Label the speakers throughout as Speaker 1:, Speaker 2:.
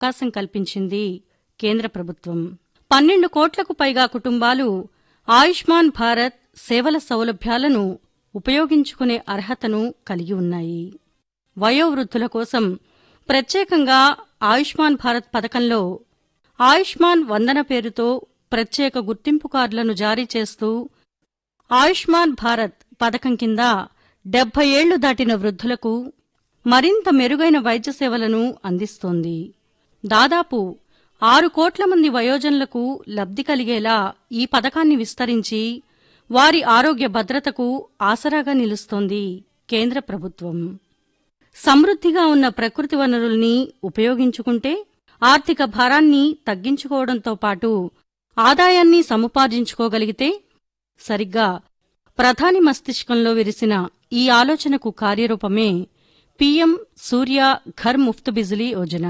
Speaker 1: అవకాశం కల్పించింది కేంద్ర ప్రభుత్వం పన్నెండు కోట్లకు పైగా కుటుంబాలు ఆయుష్మాన్ భారత్ సేవల సౌలభ్యాలను ఉపయోగించుకునే అర్హతను కలిగి ఉన్నాయి వయోవృద్ధుల కోసం ప్రత్యేకంగా ఆయుష్మాన్ భారత్ పథకంలో ఆయుష్మాన్ వందన పేరుతో ప్రత్యేక గుర్తింపు కార్డులను జారీ చేస్తూ ఆయుష్మాన్ భారత్ పథకం కింద డెబ్బై ఏళ్లు దాటిన వృద్ధులకు మరింత మెరుగైన వైద్య సేవలను అందిస్తోంది దాదాపు ఆరు కోట్ల మంది వయోజనులకు లబ్ధి కలిగేలా ఈ పథకాన్ని విస్తరించి వారి ఆరోగ్య భద్రతకు ఆసరాగా నిలుస్తోంది కేంద్ర ప్రభుత్వం సమృద్ధిగా ఉన్న ప్రకృతి వనరుల్ని ఉపయోగించుకుంటే ఆర్థిక భారాన్ని తగ్గించుకోవడంతో పాటు ఆదాయాన్ని సముపార్జించుకోగలిగితే సరిగ్గా ప్రధాని మస్తిష్కంలో విరిసిన ఈ ఆలోచనకు కార్యరూపమే PM Surya Ghar Muft Bijli Yojana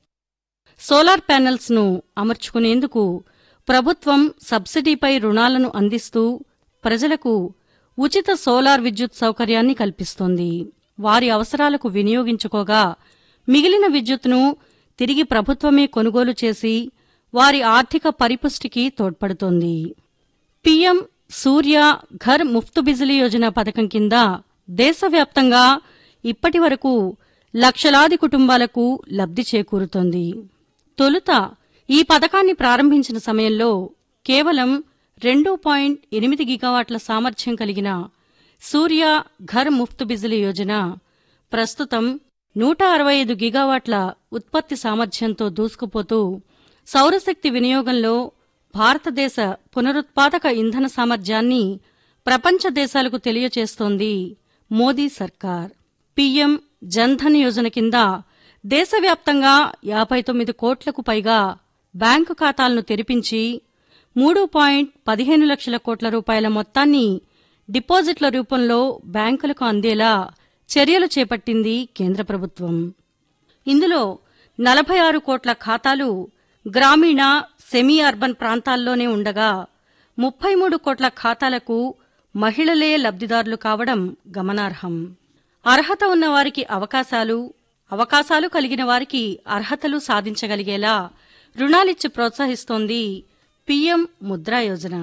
Speaker 1: solar panels ను అమర్చుకునేందుకు ప్రభుత్వం సబ్సిడీపై రుణాలను అందిస్తూ ప్రజలకు ఉచిత సోలార్ విద్యుత్ సౌకర్యాన్ని కల్పిస్తోంది వారి అవసరాలకు వినియోగించుకోగా మిగిలిన విద్యుత్తును తిరిగి ప్రభుత్వమే కొనుగోలు చేసి వారి ఆర్థిక పరిపుష్టికి తోడ్పడుతోంది పీఎం సూర్య ఘర్ ముఫ్త్ బిజిలీ యోజన పథకం కింద దేశవ్యాప్తంగా ఇప్పటి వరకు లక్షలాది కుటుంబాలకు లబ్ధి చేకూరుతోంది తొలుత ఈ పథకాన్ని ప్రారంభించిన సమయంలో కేవలం రెండు పాయింట్ ఎనిమిది గిగావాట్ల సామర్థ్యం కలిగిన సూర్య ఘర్ ముఫ్త్ బిజిలీ యోజన ప్రస్తుతం నూట అరవై ఐదు గిగావాట్ల ఉత్పత్తి సామర్థ్యంతో దూసుకుపోతూ సౌరశక్తి వినియోగంలో భారతదేశ పునరుత్పాదక ఇంధన సామర్థ్యాన్ని ప్రపంచ దేశాలకు తెలియచేస్తోంది మోదీ సర్కార్ పీఎం జన్ధన్ యోజన కింద దేశవ్యాప్తంగా యాభై తొమ్మిది కోట్లకు పైగా బ్యాంకు ఖాతాలను తెరిపించి మూడు పాయింట్ పదిహేను లక్షల కోట్ల రూపాయల మొత్తాన్ని డిపాజిట్ల రూపంలో బ్యాంకులకు అందేలా చర్యలు చేపట్టింది కేంద్ర ప్రభుత్వం ఇందులో నలభై ఆరు కోట్ల ఖాతాలు గ్రామీణ సెమీ అర్బన్ ప్రాంతాల్లోనే ఉండగా ముప్పై మూడు కోట్ల ఖాతాలకు మహిళలే లబ్ధిదారులు కావడం గమనార్హం అర్హత ఉన్న వారికి అవకాశాలు అవకాశాలు కలిగిన వారికి అర్హతలు సాధించగలిగేలా రుణాలిచ్చి ప్రోత్సహిస్తోంది పీఎం ముద్రా యోజన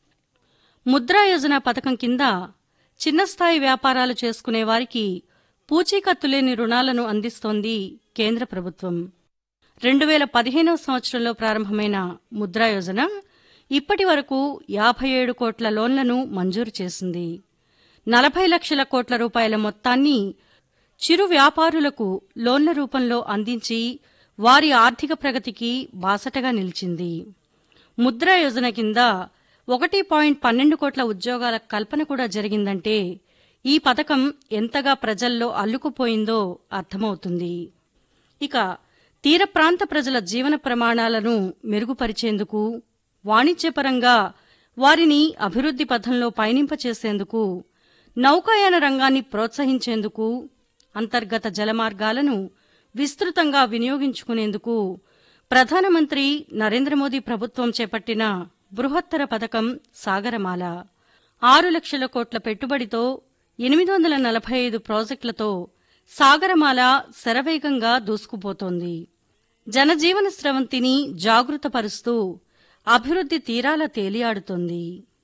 Speaker 1: ముద్రా యోజన పథకం కింద చిన్నస్థాయి వ్యాపారాలు చేసుకునే వారికి పూచీకత్తు లేని రుణాలను అందిస్తోంది కేంద్ర ప్రభుత్వం రెండు వేల పదిహేనవ సంవత్సరంలో ప్రారంభమైన ముద్రా యోజన ఇప్పటి వరకు యాభై ఏడు కోట్ల లోన్లను మంజూరు చేసింది నలభై లక్షల కోట్ల రూపాయల మొత్తాన్ని చిరు వ్యాపారులకు లోన్ల రూపంలో అందించి వారి ఆర్థిక ప్రగతికి బాసటగా నిలిచింది ముద్రా యోజన కింద ఒకటి పాయింట్ పన్నెండు కోట్ల ఉద్యోగాల కల్పన కూడా జరిగిందంటే ఈ పథకం ఎంతగా ప్రజల్లో అల్లుకుపోయిందో అర్థమవుతుంది ఇక తీర ప్రాంత ప్రజల జీవన ప్రమాణాలను మెరుగుపరిచేందుకు వాణిజ్యపరంగా వారిని అభివృద్ధి పథంలో పయనింపచేసేందుకు నౌకాయాన రంగాన్ని ప్రోత్సహించేందుకు అంతర్గత జలమార్గాలను విస్తృతంగా వినియోగించుకునేందుకు ప్రధానమంత్రి నరేంద్ర మోదీ ప్రభుత్వం చేపట్టిన బృహత్తర పథకం సాగరమాల ఆరు లక్షల కోట్ల పెట్టుబడితో ఎనిమిది వందల నలభై ఐదు ప్రాజెక్టులతో సాగరమాల శరవేగంగా దూసుకుపోతోంది జనజీవన స్రవంతిని జాగృతపరుస్తూ అభివృద్ధి తీరాల తేలియాడుతోంది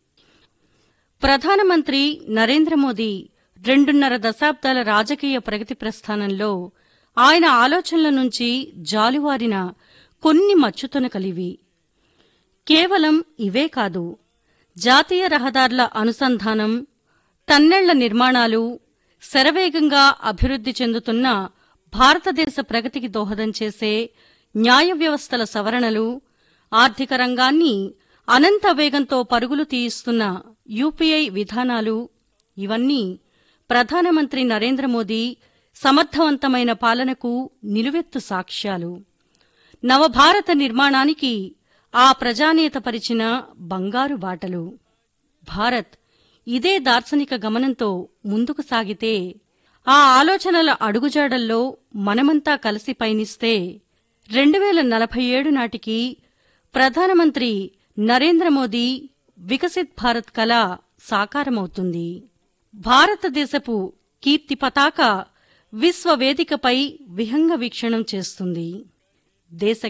Speaker 1: ప్రధానమంత్రి నరేంద్ర మోదీ రెండున్నర దశాబ్దాల రాజకీయ ప్రగతి ప్రస్థానంలో ఆయన ఆలోచనల నుంచి జాలువారిన కొన్ని మచ్చుతునకలివి కేవలం ఇవే కాదు జాతీయ రహదారుల అనుసంధానం టన్నెళ్ల నిర్మాణాలు శరవేగంగా అభివృద్ధి చెందుతున్న భారతదేశ ప్రగతికి దోహదం చేసే న్యాయ వ్యవస్థల సవరణలు ఆర్థిక రంగాన్ని అనంత వేగంతో పరుగులు తీయిస్తున్న యూపీఐ విధానాలు ఇవన్నీ ప్రధానమంత్రి నరేంద్ర మోదీ సమర్థవంతమైన పాలనకు నిలువెత్తు సాక్ష్యాలు నవభారత నిర్మాణానికి ఆ ప్రజానేత పరిచిన బంగారు బాటలు భారత్ ఇదే దార్శనిక గమనంతో ముందుకు సాగితే ఆ ఆలోచనల అడుగుజాడల్లో మనమంతా కలిసి పయనిస్తే రెండు వేల నలభై ఏడు నాటికి ప్రధానమంత్రి నరేంద్ర మోదీ వికసిత్ భారత్ కళ సాకారమవుతుంది భారతదేశపు కీర్తి పతాక విశ్వవేదికపై విహంగ వీక్షణం చేస్తుంది దేశ